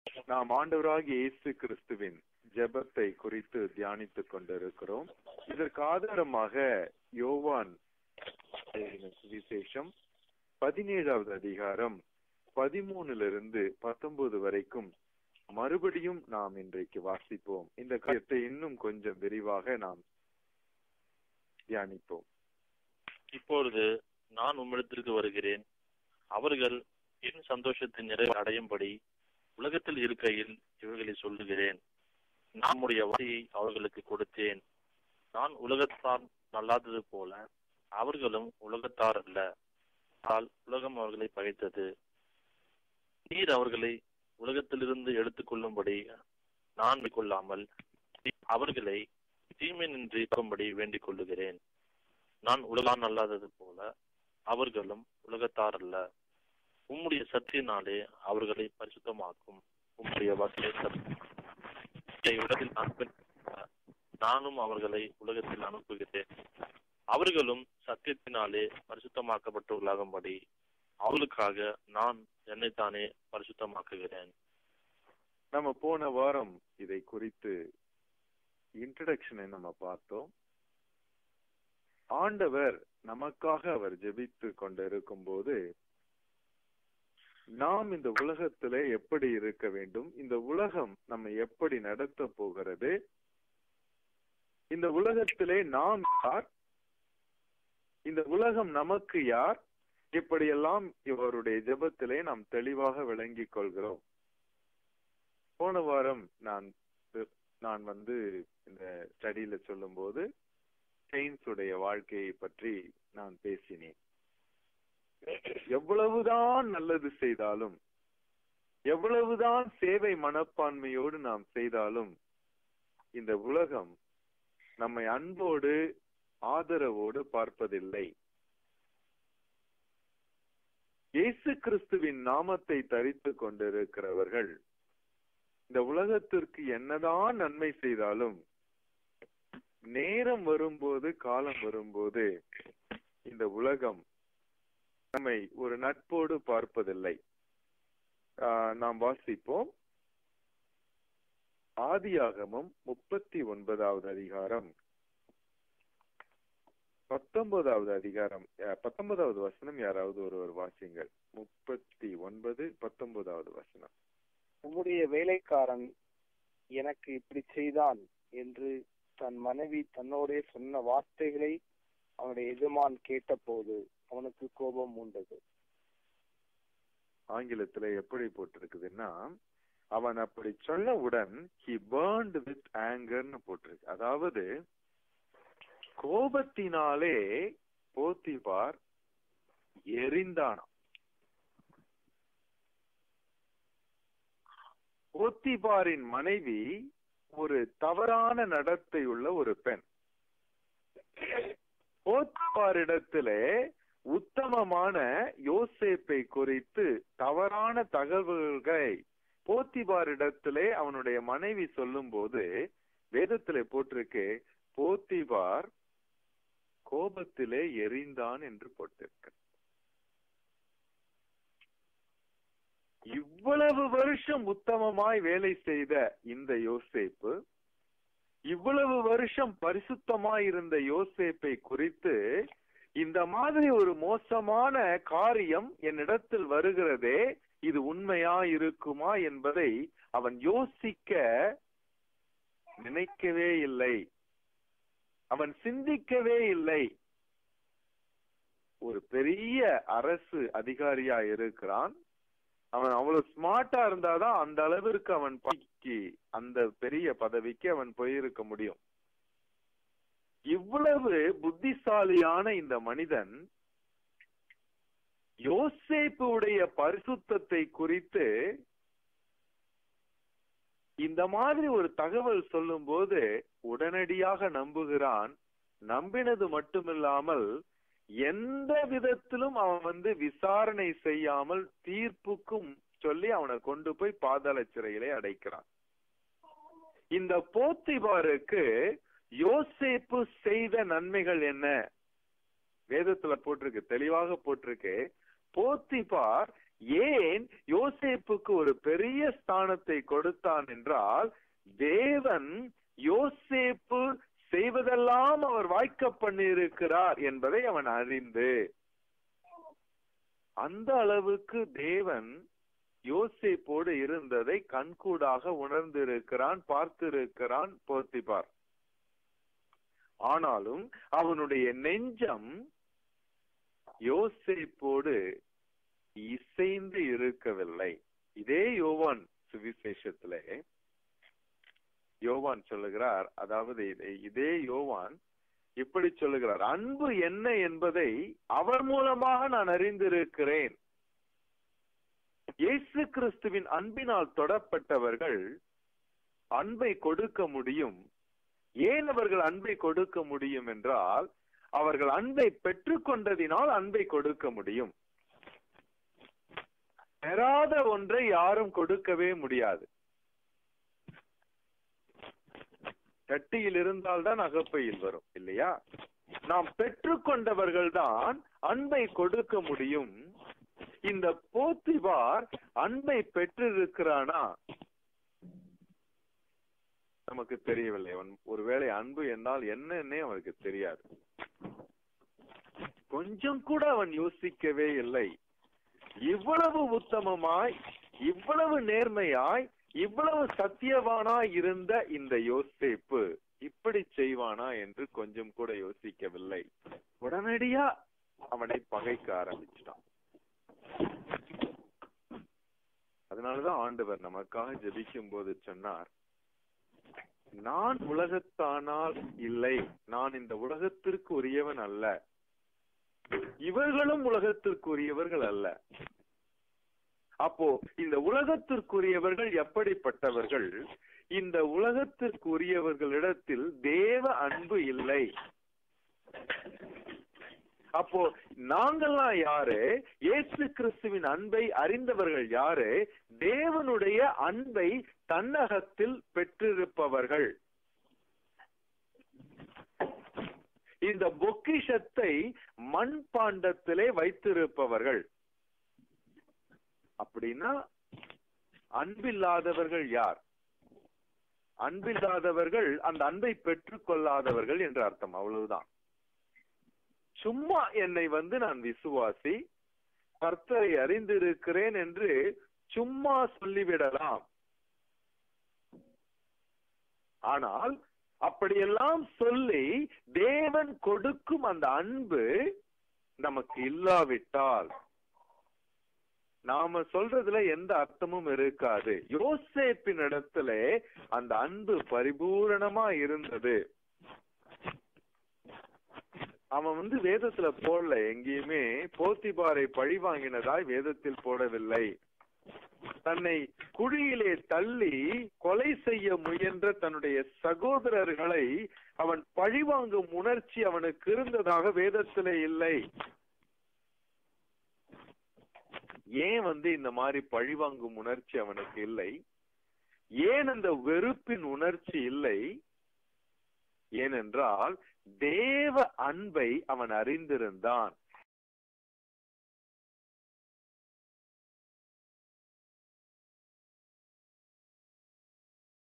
நாம் ஆண்டவராகிய இயேசு கிறிஸ்துவின் ஜெபத்தை குறித்து தியானித்துக் கொண்டிருக்கிறோம் இதற்கு ஆதாரமாக யோவான் எழுதின சுவிசேஷம் பதினேழாவது அதிகாரம் பதிமூணிலிருந்து பத்தொன்பது வரைக்கும் மறுபடியும் நாம் இன்றைக்கு வாசிப்போம் இந்த காரியத்தை இன்னும் கொஞ்சம் விரிவாக நாம் தியானிப்போம் இப்பொழுது நான் உம்மிடத்திற்கு வருகிறேன் அவர்கள் என் சந்தோஷத்தின் நிறைவு அடையும்படி உலகத்தில் இருக்கையில் இவைகளை சொல்லுகிறேன் நம்முடைய வாரியை அவர்களுக்கு கொடுத்தேன் நான் உலகத்தார் நல்லாதது போல அவர்களும் உலகத்தார் அல்ல ஆனால் உலகம் அவர்களை பகைத்தது நீர் அவர்களை உலகத்திலிருந்து எடுத்துக்கொள்ளும்படி நான் கொள்ளாமல் அவர்களை தீமை நின்று இருக்கும்படி வேண்டிக் கொள்ளுகிறேன் நான் உலகான் அல்லாதது போல அவர்களும் உலகத்தார் அல்ல உம்முடைய சத்தியினாலே அவர்களை பரிசுத்தமாக்கும் உம்முடைய வசத்தை உலகில் அனுப்ப நானும் அவர்களை உலகத்தில் அனுப்புகிறேன் அவர்களும் சத்தியத்தினாலே பரிசுத்தமாக்கப்பட்டவர்களாகும்படி அவர்களுக்காக நான் என்னைத்தானே பரிசுத்தமாக்குகிறேன் நம்ம போன வாரம் இதை குறித்து இன்ட்ரடக்ஷனை நம்ம பார்த்தோம் ஆண்டவர் நமக்காக அவர் ஜெபித்து கொண்டிருக்கும் போது நாம் இந்த உலகத்திலே எப்படி இருக்க வேண்டும் இந்த உலகம் நம்ம எப்படி நடத்த போகிறது இந்த உலகத்திலே நாம் யார் இந்த உலகம் நமக்கு யார் இப்படியெல்லாம் இவருடைய ஜெபத்திலே நாம் தெளிவாக விளங்கிக் கொள்கிறோம் போன வாரம் நான் நான் வந்து இந்த ஸ்டடியில சொல்லும் போது உடைய வாழ்க்கையை பற்றி நான் பேசினேன் எவ்வளவுதான் நல்லது செய்தாலும் எவ்வளவுதான் சேவை மனப்பான்மையோடு நாம் செய்தாலும் இந்த உலகம் நம்மை அன்போடு ஆதரவோடு பார்ப்பதில்லை இயேசு கிறிஸ்துவின் நாமத்தை தரித்து கொண்டிருக்கிறவர்கள் இந்த உலகத்திற்கு என்னதான் நன்மை செய்தாலும் நேரம் வரும்போது காலம் வரும்போது இந்த உலகம் நம்மை ஒரு நட்போடு பார்ப்பதில்லை நாம் வாசிப்போம் ஆதியாகமும் முப்பத்தி ஒன்பதாவது அதிகாரம் பத்தொன்பதாவது அதிகாரம் பத்தொன்பதாவது வசனம் யாராவது ஒருவர் வாசிங்கள் முப்பத்தி ஒன்பது பத்தொன்பதாவது வசனம் உம்முடைய வேலைக்காரன் எனக்கு இப்படி செய்தான் என்று தன் மனைவி தன்னோடே சொன்ன வார்த்தைகளை அவனுடைய எஜமான் கேட்டபோது அவனுக்கு கோபம் உண்டது ஆங்கிலத்துல எப்படி போட்டிருக்குதுன்னா அவன் அப்படி சொன்னவுடன் ஹி பேர்ன்ட் வித் ஆங்கர்னு போட்டிருக்கு அதாவது கோபத்தினாலே போத்திபார் எரிந்தானாம் போத்திபாரின் மனைவி ஒரு தவறான நடத்தை உள்ள ஒரு பெண் போத்திபாரிடத்திலே உத்தமமான யோசேப்பை குறித்து தவறான தகவல்களை போத்திபாரிடத்திலே அவனுடைய மனைவி சொல்லும் போது வேதத்திலே போட்டிருக்கு போத்திபார் கோபத்திலே எரிந்தான் என்று போட்டிருக்க இவ்வளவு வருஷம் உத்தமமாய் வேலை செய்த இந்த யோசேப்பு இவ்வளவு வருஷம் பரிசுத்தமாய் இருந்த யோசேப்பை குறித்து இந்த மாதிரி ஒரு மோசமான காரியம் என்னிடத்தில் வருகிறதே இது உண்மையா இருக்குமா என்பதை அவன் யோசிக்க நினைக்கவே இல்லை அவன் சிந்திக்கவே இல்லை ஒரு பெரிய அரசு அதிகாரியா இருக்கிறான் அவன் அவ்வளவு ஸ்மார்ட்டா இருந்தாதான் அந்த அளவிற்கு அவன் பதவிக்கு அந்த பெரிய பதவிக்கு அவன் போயிருக்க முடியும் இவ்வளவு புத்திசாலியான இந்த மனிதன் யோசேப்புடைய பரிசுத்தத்தை குறித்து இந்த மாதிரி ஒரு தகவல் சொல்லும் போது உடனடியாக நம்புகிறான் நம்பினது மட்டுமில்லாமல் எந்த விதத்திலும் அவன் வந்து விசாரணை செய்யாமல் தீர்ப்புக்கும் சொல்லி அவனை கொண்டு போய் பாதாள சிறையிலே அடைக்கிறான் இந்த போத்திபாருக்கு யோசேப்பு செய்த நன்மைகள் என்ன வேதத்துல போட்டிருக்கு தெளிவாக போட்டிருக்கு போத்திபார் ஏன் யோசேப்புக்கு ஒரு பெரிய ஸ்தானத்தை கொடுத்தான் என்றால் தேவன் யோசேப்பு செய்வதெல்லாம் அவர் வாய்க்க பண்ணியிருக்கிறார் என்பதை அவன் அறிந்து அந்த அளவுக்கு தேவன் யோசேப்போடு இருந்ததை கண்கூடாக உணர்ந்திருக்கிறான் பார்த்திருக்கிறான் போர்த்திபார் ஆனாலும் அவனுடைய நெஞ்சம் யோசேப்போடு இசைந்து இருக்கவில்லை இதே யோவான் சுவிசேஷத்திலே யோவான் சொல்லுகிறார் அதாவது இதை- இதே யோவான் இப்படி சொல்லுகிறார் அன்பு என்ன என்பதை அவர் மூலமாக நான் அறிந்திருக்கிறேன் இயேசு கிறிஸ்துவின் அன்பினால் தொடப்பட்டவர்கள் அன்பை கொடுக்க முடியும் ஏன் அவர்கள் அன்பை கொடுக்க முடியும் என்றால் அவர்கள் அன்பை பெற்றுக்கொண்டதினால் அன்பை கொடுக்க முடியும் பெறாத ஒன்றை யாரும் கொடுக்கவே முடியாது சட்டியில் இருந்தால்தான் அகப்பையில் வரும் இல்லையா நாம் பெற்றுக்கொண்டவர்கள் தான் அன்பை கொடுக்க முடியும் இந்த போத்திபார் அன்பை பெற்றிருக்கிறானா நமக்கு தெரியவில்லை அவன் ஒருவேளை அன்பு என்றால் என்னன்னே அவனுக்கு தெரியாது கொஞ்சம் கூட அவன் யோசிக்கவே இல்லை இவ்வளவு உத்தமமாய் இவ்வளவு நேர்மையாய் இவ்வளவு சத்தியவானாய் இருந்த இந்த யோசேப்பு இப்படி செய்வானா என்று கொஞ்சம் கூட யோசிக்கவில்லை உடனடியா அவனை பகைக்க ஆரம்பிச்சிட்டான் அதனாலதான் ஆண்டவர் நமக்காக ஜெபிக்கும் போது சொன்னார் நான் உலகத்தானால் இல்லை நான் இந்த உலகத்திற்கு உரியவன் அல்ல இவர்களும் உலகத்திற்கு உரியவர்கள் அல்ல அப்போ இந்த உலகத்திற்குரியவர்கள் எப்படிப்பட்டவர்கள் இந்த உலகத்திற்குரியவர்களிடத்தில் தேவ அன்பு இல்லை அப்போ நாங்கள்லாம் யாரு இயேசு கிறிஸ்துவின் அன்பை அறிந்தவர்கள் யாரு தேவனுடைய அன்பை தன்னகத்தில் பெற்றிருப்பவர்கள் இந்த பொக்கிஷத்தை மண் பாண்டத்திலே வைத்திருப்பவர்கள் அப்படின்னா அன்பில்லாதவர்கள் யார் அன்பில்லாதவர்கள் அந்த அன்பை பெற்றுக் கொள்ளாதவர்கள் என்று அர்த்தம் அவ்வளவுதான் சும்மா என்னை வந்து நான் விசுவாசி கர்த்தரை அறிந்திருக்கிறேன் என்று சும்மா சொல்லிவிடலாம் ஆனால் அப்படியெல்லாம் சொல்லி தேவன் கொடுக்கும் அந்த அன்பு நமக்கு இல்லாவிட்டால் நாம சொல்றதுல எந்த அர்த்தமும் இருக்காது யோசேப்பின் இடத்துல அந்த அன்பு பரிபூரணமா இருந்தது அவன் வந்து வேதத்துல போடல எங்கேயுமே போத்திபாரை பழி வாங்கினதாய் வேதத்தில் போடவில்லை தன்னை குழியிலே தள்ளி கொலை செய்ய முயன்ற தன்னுடைய சகோதரர்களை அவன் பழிவாங்கும் உணர்ச்சி அவனுக்கு இருந்ததாக வேதத்திலே இல்லை ஏன் வந்து இந்த மாதிரி பழிவாங்கும் உணர்ச்சி அவனுக்கு இல்லை ஏன் அந்த வெறுப்பின் உணர்ச்சி இல்லை ஏனென்றால் தேவ அன்பை அவன் அறிந்திருந்தான்